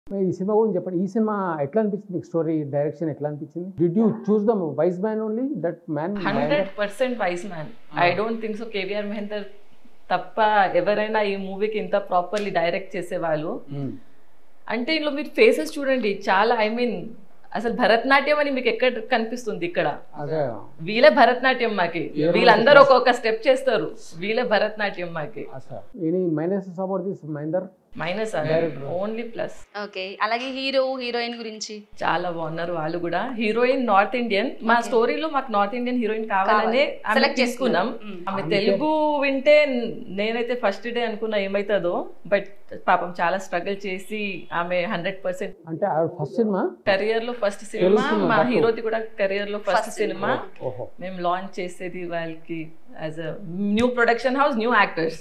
ఈ సినిమా గురించి చెప్పండి ఈ సినిమా ఎట్లా అనిపించింది మీకు స్టోరీ డైరెక్షన్ ఎట్లా అనిపించింది did you choose the wise man only that man hundred percent wise man I don't think so KVR Mahender తప్ప ఎవరైనా ఈ మూవీకి ఇంత ప్రాపర్లీ డైరెక్ట్ చేసేవాళ్ళు అంటే ఇందులో మీరు ఫేసెస్ చూడండి చాలా ఐ మీన్ అసలు భరతనాట్యం అని మీకు ఎక్కడ కనిపిస్తుంది ఇక్కడ అదే వీళ్ళే భరతనాట్యం మాకి వీళ్ళందరూ ఒక్కొక్క స్టెప్ చేస్తారు వీళ్ళే భరతనాట్యం మాకి అసలు any minuses about this Mahender minus only plus okay అలాగే హీరో హీరోయిన్ గురించి చాలా బాగున్నారు వాళ్ళు కూడా హీరోయిన్ నార్త్ ఇండియన్ మా స్టోరీలో మాకు నార్త్ ఇండియన్ హీరోయిన్ కావాలనే ఆమె Select తీసుకున్నాం ఆమె తెలుగు వింటే నేనైతే ఫస్ట్ డే అనుకున్నా ఏమవుతుందో బట్ పాపం చాలా స్ట్రగుల్ చేసి ఆమె హండ్రెడ్ పర్సెంట్ అంటే ఫస్ట్ సినిమా కెరియర్ లో ఫస్ట్ సినిమా మా హీరోది కూడా కెరియర్ లో ఫస్ట్ సినిమా ఓహో మేము లాంచ్ చేసేది వాళ్ళకి as a new production house new actors